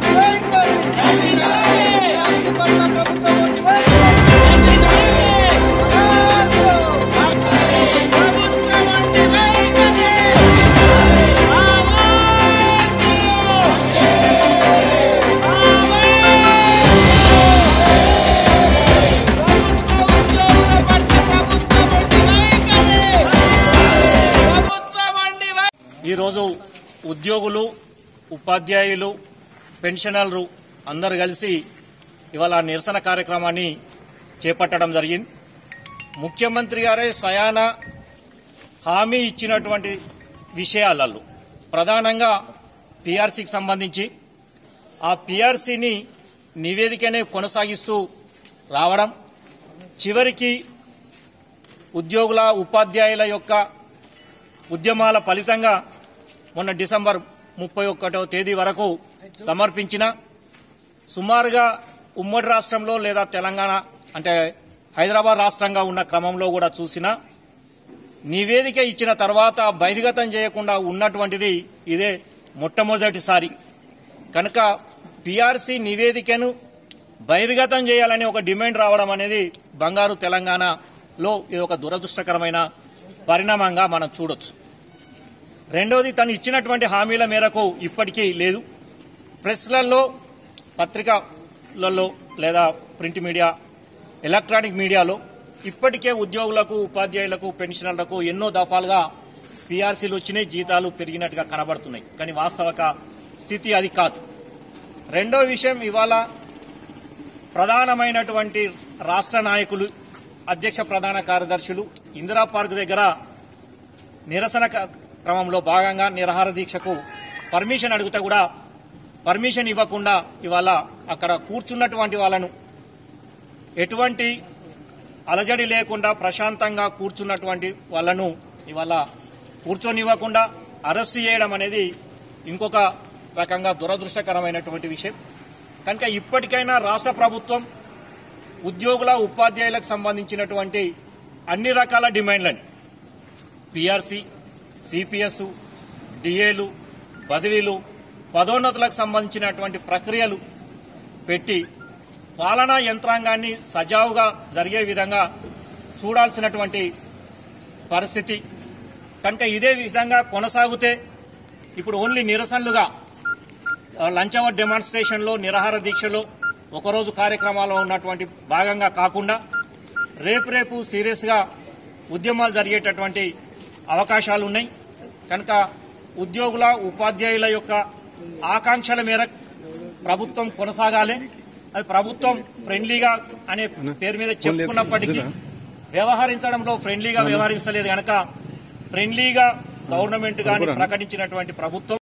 ఈరోజు ఉద్యోగులు ఉపాధ్యాయులు పెన్షనర్లు అందరు కలిసి ఇవాళ నిరసన కార్యక్రమాన్ని చేపట్టడం జరిగింది ముఖ్యమంత్రి గారే స్వయాన హామీ ఇచ్చినటువంటి విషయాలలో ప్రధానంగా పీఆర్సీకి సంబంధించి ఆ పీఆర్సీని నివేదికనే కొనసాగిస్తూ రావడం చివరికి ఉద్యోగుల ఉపాధ్యాయుల యొక్క ఉద్యమాల ఫలితంగా మొన్న డిసెంబర్ ముప్పై ఒకటో తేదీ వరకు సమర్పించిన సుమారుగా ఉమ్మడి రాష్ట్రంలో లేదా తెలంగాణ అంటే హైదరాబాద్ రాష్ట్రంగా ఉన్న క్రమంలో కూడా చూసిన నివేదిక ఇచ్చిన తర్వాత బహిర్గతం చేయకుండా ఉన్నటువంటిది ఇదే మొట్టమొదటిసారి కనుక పీఆర్సీ నివేదికను బహిర్గతం చేయాలని ఒక డిమాండ్ రావడం అనేది బంగారు తెలంగాణలో ఇది ఒక దురదృష్టకరమైన పరిణామంగా మనం చూడొచ్చు రెండోది తను ఇచ్చినటువంటి హామీల మేరకు ఇప్పటికీ లేదు ప్రెస్లలో పత్రికలలో లేదా ప్రింట్ మీడియా ఎలక్ట్రానిక్ మీడియాలో ఇప్పటికే ఉద్యోగులకు ఉపాధ్యాయులకు పెన్షనర్లకు ఎన్నో దఫాలుగా పీఆర్సీలు వచ్చినాయి జీతాలు పెరిగినట్టుగా కనబడుతున్నాయి కానీ వాస్తవిక స్థితి అది కాదు రెండో విషయం ఇవాళ ప్రధానమైనటువంటి రాష్ట్ర నాయకులు అధ్యక్ష ప్రధాన కార్యదర్శులు ఇందిరా పార్క్ దగ్గర నిరసన క- క్రమంలో భాగంగా నిరహార దీక్షకు పర్మిషన్ అడిగితే కూడా పర్మిషన్ ఇవ్వకుండా ఇవాళ అక్కడ కూర్చున్నటువంటి వాళ్ళను ఎటువంటి అలజడి లేకుండా ప్రశాంతంగా కూర్చున్నటువంటి వాళ్ళను ఇవాళ కూర్చొనివ్వకుండా అరెస్ట్ చేయడం అనేది ఇంకొక రకంగా దురదృష్టకరమైనటువంటి విషయం కనుక ఇప్పటికైనా రాష్ట్ర ప్రభుత్వం ఉద్యోగుల ఉపాధ్యాయులకు సంబంధించినటువంటి అన్ని రకాల డిమాండ్లను పిఆర్సీ సిపిఎస్ డిఏలు బదిలీలు పదోన్నతులకు సంబంధించినటువంటి ప్రక్రియలు పెట్టి పాలనా యంత్రాంగాన్ని సజావుగా జరిగే విధంగా చూడాల్సినటువంటి పరిస్థితి కనుక ఇదే విధంగా కొనసాగితే ఇప్పుడు ఓన్లీ నిరసనలుగా ఆ, లంచ్ అవర్ డెమాన్స్ట్రేషన్లో నిరాహార దీక్షలో ఒకరోజు కార్యక్రమాల్లో ఉన్నటువంటి భాగంగా కాకుండా రేపు రేపు సీరియస్గా ఉద్యమాలు జరిగేటటువంటి అవకాశాలు ఉన్నాయి కనుక ఉద్యోగుల ఉపాధ్యాయుల యొక్క ఆకాంక్షల మేరకు ప్రభుత్వం కొనసాగాలి అది ప్రభుత్వం ఫ్రెండ్లీగా అనే పేరు మీద చెప్పుకున్నప్పటికీ వ్యవహరించడంలో ఫ్రెండ్లీగా వ్యవహరించలేదు కనుక ఫ్రెండ్లీగా గవర్నమెంట్ గాని ప్రకటించినటువంటి ప్రభుత్వం